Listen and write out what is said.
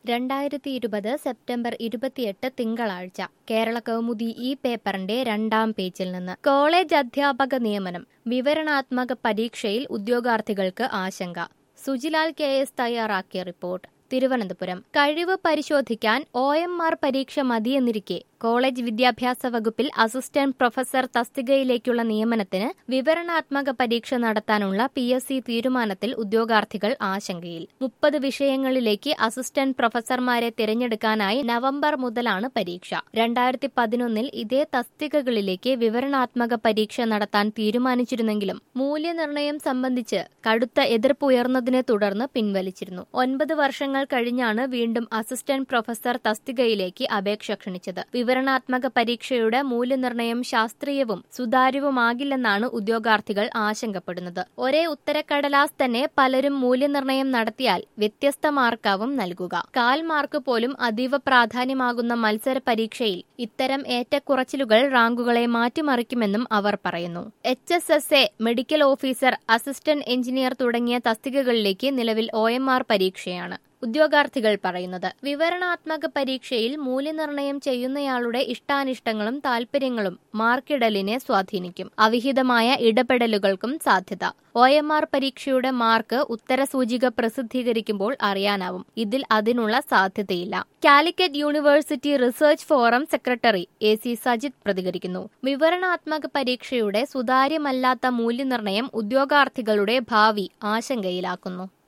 രണ്ടായിരത്തി ഇരുപത് സെപ്റ്റംബർ ഇരുപത്തിയെട്ട് തിങ്കളാഴ്ച കേരള കൗമുദി ഈ പേപ്പറിന്റെ രണ്ടാം പേജിൽ നിന്ന് കോളേജ് അധ്യാപക നിയമനം വിവരണാത്മക പരീക്ഷയിൽ ഉദ്യോഗാർത്ഥികൾക്ക് ആശങ്ക സുജിലാൽ കെ എസ് തയ്യാറാക്കിയ റിപ്പോർട്ട് തിരുവനന്തപുരം കഴിവ് പരിശോധിക്കാൻ ഒ എം ആർ പരീക്ഷ മതിയെന്നിരിക്കെ കോളേജ് വിദ്യാഭ്യാസ വകുപ്പിൽ അസിസ്റ്റന്റ് പ്രൊഫസർ തസ്തികയിലേക്കുള്ള നിയമനത്തിന് വിവരണാത്മക പരീക്ഷ നടത്താനുള്ള പി എസ് സി തീരുമാനത്തിൽ ഉദ്യോഗാർത്ഥികൾ ആശങ്കയിൽ മുപ്പത് വിഷയങ്ങളിലേക്ക് അസിസ്റ്റന്റ് പ്രൊഫസർമാരെ തിരഞ്ഞെടുക്കാനായി നവംബർ മുതലാണ് പരീക്ഷ രണ്ടായിരത്തി പതിനൊന്നിൽ ഇതേ തസ്തികകളിലേക്ക് വിവരണാത്മക പരീക്ഷ നടത്താൻ തീരുമാനിച്ചിരുന്നെങ്കിലും മൂല്യനിർണ്ണയം സംബന്ധിച്ച് കടുത്ത എതിർപ്പ് ഉയർന്നതിനെ തുടർന്ന് പിൻവലിച്ചിരുന്നു ഒൻപത് വർഷങ്ങൾ കഴിഞ്ഞാണ് വീണ്ടും അസിസ്റ്റന്റ് പ്രൊഫസർ തസ്തികയിലേക്ക് അപേക്ഷ ക്ഷണിച്ചത് വിവരണാത്മക പരീക്ഷയുടെ മൂല്യനിർണ്ണയം ശാസ്ത്രീയവും സുതാര്യവുമാകില്ലെന്നാണ് ഉദ്യോഗാർത്ഥികൾ ആശങ്കപ്പെടുന്നത് ഒരേ ഉത്തരക്കടലാസ് തന്നെ പലരും മൂല്യനിർണ്ണയം നടത്തിയാൽ വ്യത്യസ്ത മാർക്കാവും നൽകുക കാൽ മാർക്ക് പോലും അതീവ പ്രാധാന്യമാകുന്ന മത്സര പരീക്ഷയിൽ ഇത്തരം ഏറ്റക്കുറച്ചിലുകൾ റാങ്കുകളെ മാറ്റിമറിക്കുമെന്നും അവർ പറയുന്നു H S S A medical officer assistant engineer തുടങ്ങിയ തസ്തികകളിലേക്ക് നിലവിൽ ഒ എം ആർ പരീക്ഷയാണ് ഉദ്യോഗാർത്ഥികൾ പറയുന്നത് വിവരണാത്മക പരീക്ഷയിൽ മൂല്യനിർണ്ണയം ചെയ്യുന്നയാളുടെ ഇഷ്ടാനിഷ്ടങ്ങളും താൽപര്യങ്ങളും മാർക്കിടലിനെ സ്വാധീനിക്കും അവിഹിതമായ ഇടപെടലുകൾക്കും സാധ്യത ഒ എം ആർ പരീക്ഷയുടെ മാർക്ക് ഉത്തരസൂചിക പ്രസിദ്ധീകരിക്കുമ്പോൾ അറിയാനാവും ഇതിൽ അതിനുള്ള സാധ്യതയില്ല Calicut university research forum secretary A C Sajith പ്രതികരിക്കുന്നു വിവരണാത്മക പരീക്ഷയുടെ സുതാര്യമല്ലാത്ത മൂല്യനിർണ്ണയം ഉദ്യോഗാർത്ഥികളുടെ ഭാവി ആശങ്കയിലാക്കുന്നു